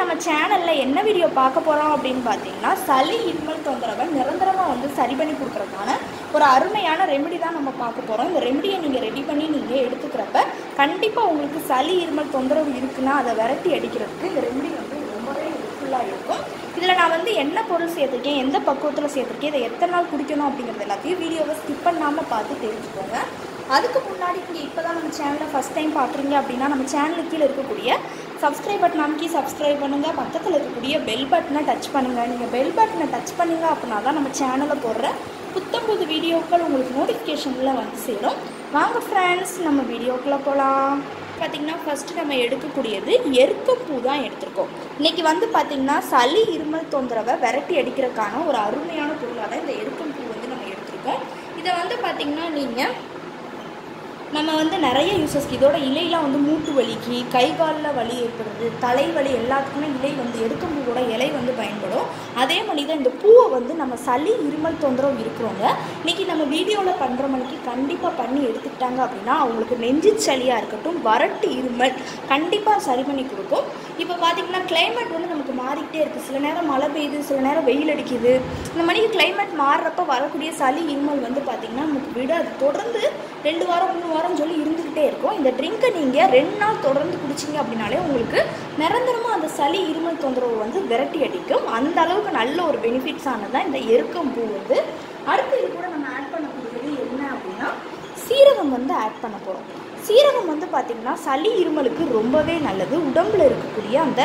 நம்ம சேனலில் என்ன வீடியோ பார்க்க போகிறோம் அப்படின்னு பார்த்தீங்கன்னா சளி இருமல் தொந்தரவை நிரந்தரமாக வந்து சரி பண்ணி கொடுக்குறதுக்கான ஒரு அருமையான ரெமெடி தான் நம்ம பார்க்க போகிறோம் இந்த ரெமெடியை நீங்கள் ரெடி பண்ணி நீங்கள் எடுத்துக்கிறப்ப கண்டிப்பாக உங்களுக்கு சளி இருமல் தொந்தரவு இருக்குன்னா அதை விரட்டி அடிக்கிறதுக்கு இந்த ரெமெடி வந்து ரொம்பவே யூஸ்ஃபுல்லாக இருக்கும் இதில் நான் வந்து என்ன பொருள் சேர்த்துருக்கேன் எந்த பக்குவத்தில் சேர்த்துருக்கேன் இதை எத்தனை நாள் குடிக்கணும் அப்படிங்கிறது எல்லாத்தையும் வீடியோவை ஸ்கிப் பண்ணாமல் பார்த்து தெரிஞ்சுக்கோங்க அதுக்கு முன்னாடி நீங்கள் இப்போ தான் நம்ம சேனலை ஃபஸ்ட் டைம் பார்க்குறீங்க அப்படின்னா நம்ம சேனலுக்கு கீழே இருக்கக்கூடிய சப்ஸ்கிரைப் பட்டன் அமைக்கி சப்ஸ்கிரைப் பண்ணுங்கள் பக்கத்தில் இருக்கக்கூடிய பெல் பட்டனை டச் பண்ணுங்கள் நீங்கள் பெல் பட்டனை டச் பண்ணீங்க அப்படின்னா தான் நம்ம சேனலில் போடுற புத்தம் புது வீடியோக்கள் உங்களுக்கு நோட்டிஃபிகேஷனில் வந்து சேரும் வாங்க ஃப்ரெண்ட்ஸ் நம்ம வீடியோக்குள்ளே போகலாம் பார்த்திங்கன்னா ஃபஸ்ட்டு நம்ம எடுக்கக்கூடியது எருக்கம்பூ தான் எடுத்திருக்கோம் இன்றைக்கி வந்து பார்த்திங்கன்னா சளி இருமல் தொந்தரவை விரட்டி அடிக்கிறதுக்கான ஒரு அருமையான பொருளாக தான் இந்த எருக்கம்பூ வந்து நம்ம எடுத்திருக்கோம் இதை வந்து பார்த்திங்கன்னா நீங்கள் நம்ம வந்து நிறைய யூசஸ்க்கு இதோட இலையெல்லாம் வந்து மூட்டு வலிக்கு கை காலில் வலி ஏற்படுறது தலைவலி எல்லாத்துக்குமே இலை வந்து எருக்கம்பூவோட இலை வந்து பயன்படும் அதே மாதிரி தான் இந்த பூவை வந்து நம்ம சளி இருமல் தொந்தரவு இருக்கிறவங்க இன்றைக்கி நம்ம வீடியோவில் பண்ணுற மணிக்கு கண்டிப்பாக பண்ணி எடுத்துக்கிட்டாங்க அப்படின்னா அவங்களுக்கு நெஞ்சு சளியாக இருக்கட்டும் வறட்டு இருமல் கண்டிப்பாக சரி பண்ணி கொடுக்கும் இப்போ பார்த்திங்கன்னா கிளைமேட் வந்து நமக்கு மாறிக்கிட்டே இருக்குது சில நேரம் மழை பெய்யுது சில நேரம் வெயில் அடிக்குது இந்த மாதிரி கிளைமேட் மாறுறப்ப வரக்கூடிய சளி இருமல் வந்து பார்த்திங்கன்னா நமக்கு விடாது தொடர்ந்து ரெண்டு வாரம் மூணு வாரம் சொல்லி இருந்துக்கிட்டே இருக்கும் இந்த ட்ரிங்கை நீங்கள் ரெண்டு நாள் தொடர்ந்து குடிச்சிங்க அப்படின்னாலே உங்களுக்கு நிரந்தரமாக அந்த சளி இருமல் தொந்தரவு வந்து விரட்டி அடிக்கும் அந்த அளவுக்கு நல்ல ஒரு பெனிஃபிட்ஸ் ஆனதான் இந்த எருக்கம் பூ வந்து அடுத்து இது கூட நம்ம ஆட் பண்ணக்கூடியது என்ன அப்படின்னா சீரகம் வந்து ஆட் பண்ண போகிறோம் சீரகம் வந்து பார்த்திங்கன்னா சளி இருமலுக்கு ரொம்பவே நல்லது உடம்புல இருக்கக்கூடிய அந்த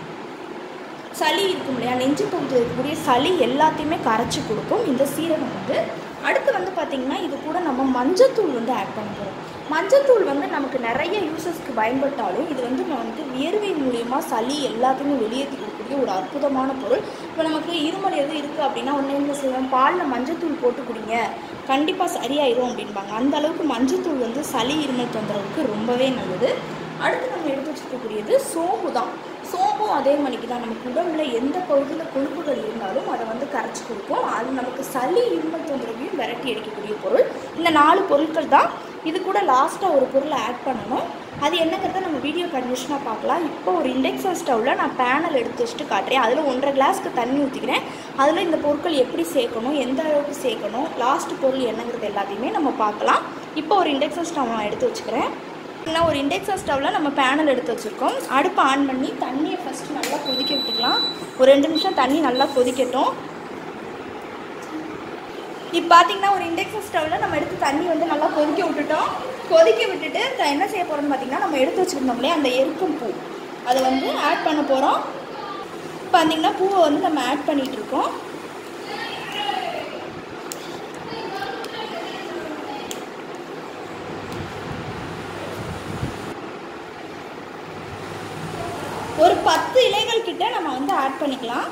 சளி இருக்கும் இல்லையா நெஞ்சு பகுதியில் இருக்கக்கூடிய சளி எல்லாத்தையுமே கரைச்சி கொடுக்கும் இந்த சீரகம் வந்து அடுத்து வந்து பார்த்திங்கன்னா இது கூட நம்ம மஞ்சத்தூள் வந்து ஆட் பண்ண போகிறோம் மஞ்சத்தூள் வந்து நமக்கு நிறைய யூசஸ்க்கு பயன்பட்டாலும் இது வந்து நமக்கு வியர்வை மூலியமாக சளி எல்லாத்தையுமே வெளியேற்றி கொடுக்கக்கூடிய ஒரு அற்புதமான பொருள் இப்போ நமக்கு இருமல் எதுவும் இருக்குது அப்படின்னா ஒன்று என்ன செய்வோம் பாலில் மஞ்சத்தூள் போட்டு குடிங்க கண்டிப்பாக சரியாயிரும் அப்படின்பாங்க அந்த அளவுக்கு மஞ்சத்தூள் வந்து சளி இருமல் தொந்தரவுக்கு ரொம்பவே நல்லது அடுத்து நம்ம எடுத்து வச்சுருக்கக்கூடியது சோம்பு தான் சோம்பும் அதே மணிக்கு தான் நமக்கு உடம்புல எந்த பகுதியில் கொழுப்புகள் இருந்தாலும் அதை வந்து கரைச்சி கொடுக்கும் அது நமக்கு சளி இருமல் தொந்தரவையும் விரட்டி அடிக்கக்கூடிய பொருள் இந்த நாலு பொருட்கள் தான் இது கூட லாஸ்ட்டாக ஒரு பொருளை ஆட் பண்ணணும் அது என்னங்கிறத நம்ம வீடியோ கண்டிஷனாக பார்க்கலாம் இப்போ ஒரு இண்டக்ஷன் ஸ்டவ்வில் நான் பேனல் எடுத்து வச்சுட்டு காட்டுறேன் அதில் ஒன்றரை கிளாஸ்க்கு தண்ணி ஊற்றிக்கிறேன் அதில் இந்த பொருட்கள் எப்படி சேர்க்கணும் எந்த அளவுக்கு சேர்க்கணும் லாஸ்ட் பொருள் என்னங்கிறது எல்லாத்தையுமே நம்ம பார்க்கலாம் இப்போ ஒரு இண்டக்ஷன் ஸ்டவ் நான் எடுத்து வச்சுக்கிறேன் பார்த்தீங்கன்னா ஒரு இண்டக்ஷன் ஸ்டவ்வில் நம்ம பேனல் எடுத்து வச்சுருக்கோம் அடுப்பை ஆன் பண்ணி தண்ணியை ஃபஸ்ட்டு நல்லா கொதிக்க விட்டுக்கலாம் ஒரு ரெண்டு நிமிஷம் தண்ணி நல்லா கொதிக்கட்டும் இப்போ பார்த்தீங்கன்னா ஒரு இண்டக்ஷன் ஸ்டவ்வில் நம்ம எடுத்து தண்ணி வந்து நல்லா கொதிக்க விட்டுட்டோம் கொதிக்க விட்டுட்டு த- என்ன செய்ய போகிறோம்னு பார்த்தீங்கன்னா நம்ம எடுத்து வச்சுருந்தோம் இல்லையா அந்த எருக்கும் பூ அதை வந்து ஆட் பண்ண போகிறோம் பார்த்தீங்கன்னா பூவை வந்து நம்ம ஆட் பண்ணிகிட்டு இருக்கோம் ஒரு பத்து இலைகள் கிட்ட நம்ம வந்து ஆட் பண்ணிக்கலாம்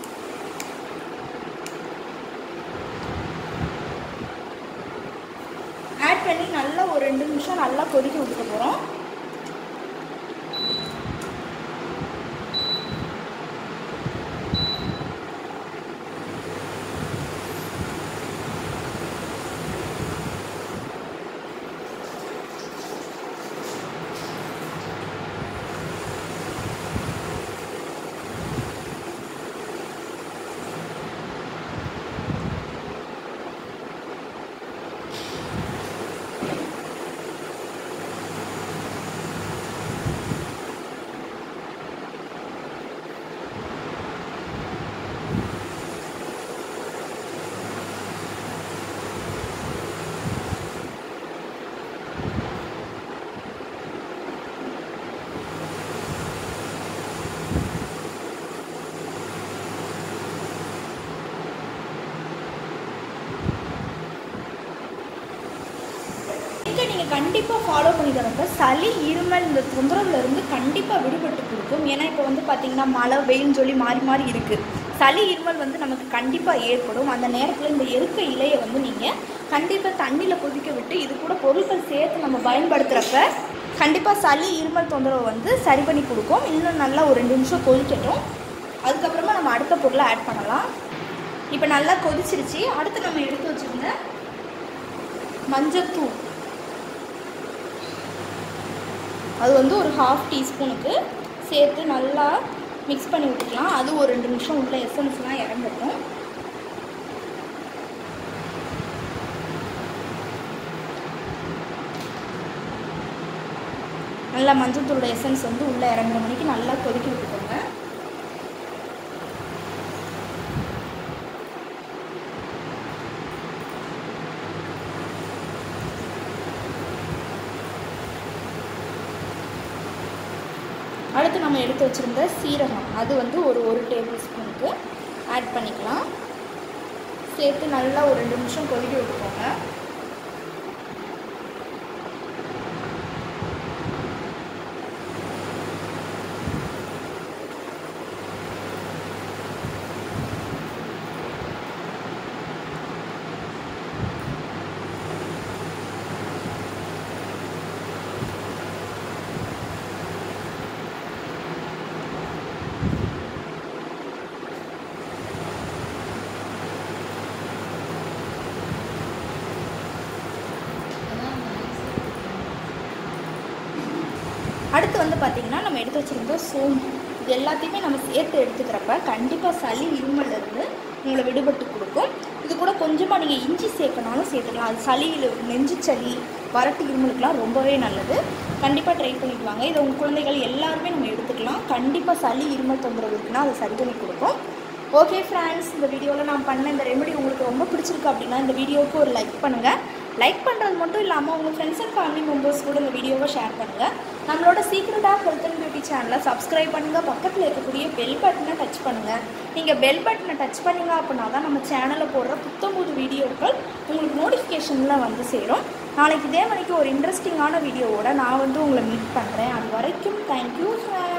ஆட் பண்ணி நல்லா ஒரு ரெண்டு நிமிஷம் நல்லா கொதிக்க விட்டுக்க போகிறோம் இதை நீங்கள் கண்டிப்பாக ஃபாலோ பண்ணிக்கிறப்ப சளி இருமல் இந்த தொந்தரவுல இருந்து கண்டிப்பாக விடுபட்டு கொடுக்கும் ஏன்னா இப்போ வந்து பார்த்தீங்கன்னா மழை வெயில்னு சொல்லி மாறி மாறி இருக்குது சளி இருமல் வந்து நமக்கு கண்டிப்பாக ஏற்படும் அந்த நேரத்தில் இந்த எருக்க இலையை வந்து நீங்கள் கண்டிப்பாக தண்ணியில் கொதிக்க விட்டு இது கூட பொருட்கள் சேர்த்து நம்ம பயன்படுத்துகிறப்ப கண்டிப்பாக சளி இருமல் தொந்தரவு வந்து சரி பண்ணி கொடுக்கும் இன்னும் நல்லா ஒரு ரெண்டு நிமிஷம் கொதிக்கட்டும் அதுக்கப்புறமா நம்ம அடுத்த பொருளை ஆட் பண்ணலாம் இப்போ நல்லா கொதிச்சிருச்சு அடுத்து நம்ம எடுத்து வச்சுருந்த மஞ்சத்தூள் அது வந்து ஒரு ஹாஃப் டீஸ்பூனுக்கு சேர்த்து நல்லா மிக்ஸ் பண்ணி விட்டுக்கலாம் அது ஒரு ரெண்டு நிமிஷம் உள்ள எசன்ஸ்லாம் இறங்கட்டும் நல்லா மஞ்சள் தூளோட எசன்ஸ் வந்து உள்ளே இறங்குற மணிக்கு நல்லா கொதிக்க விட்டுக்கோங்க அடுத்து நம்ம எடுத்து வச்சுருந்த சீரகம் அது வந்து ஒரு ஒரு டேபிள் ஸ்பூனுக்கு ஆட் பண்ணிக்கலாம் சேர்த்து நல்லா ஒரு ரெண்டு நிமிஷம் கொதிக்க விட்டுக்கோங்க அடுத்து வந்து பார்த்திங்கன்னா நம்ம எடுத்து வச்சுருந்த சோம்பு இது எல்லாத்தையுமே நம்ம சேர்த்து எடுத்துக்கிறப்ப கண்டிப்பாக சளி இருமல் இருந்து உங்களை விடுபட்டு கொடுக்கும் இது கூட கொஞ்சமாக நீங்கள் இஞ்சி சேர்க்கனாலும் சேர்த்துக்கலாம் அது சளியில் நெஞ்சு சளி வறட்டு இருமலுக்குலாம் ரொம்பவே நல்லது கண்டிப்பாக ட்ரை பண்ணிட்டு வாங்க இதை உங்கள் குழந்தைகள் எல்லாருமே நம்ம எடுத்துக்கலாம் கண்டிப்பாக சளி இருமல் தொந்தரவு இருக்குன்னா அதை சரி பண்ணி கொடுக்கும் ஓகே ஃப்ரெண்ட்ஸ் இந்த வீடியோவில் நான் பண்ண இந்த ரெமெடி உங்களுக்கு ரொம்ப பிடிச்சிருக்கு அப்படின்னா இந்த வீடியோவுக்கு ஒரு லைக் பண்ணுங்கள் லைக் பண்ணுறது மட்டும் இல்லாமல் உங்கள் ஃப்ரெண்ட்ஸ் அண்ட் ஃபேமிலி மெம்பர்ஸ் கூட இந்த வீடியோவை ஷேர் பண்ணுங்கள் நம்மளோட secret of health and beauty சேனலை சப்ஸ்கிரைப் பண்ணுங்கள் பக்கத்தில் இருக்கக்கூடிய பெல் பட்டனை டச் பண்ணுங்கள் நீங்கள் பெல் பட்டனை டச் பண்ணீங்க அப்படின்னா தான் நம்ம சேனலில் போடுற புத்தம்புது வீடியோக்கள் உங்களுக்கு நோட்டிஃபிகேஷனில் வந்து சேரும் நாளைக்கு இதே மணிக்கு ஒரு இன்ட்ரெஸ்டிங்கான வீடியோவோட நான் வந்து உங்களை மீட் பண்ணுறேன் அது வரைக்கும் தேங்க்யூ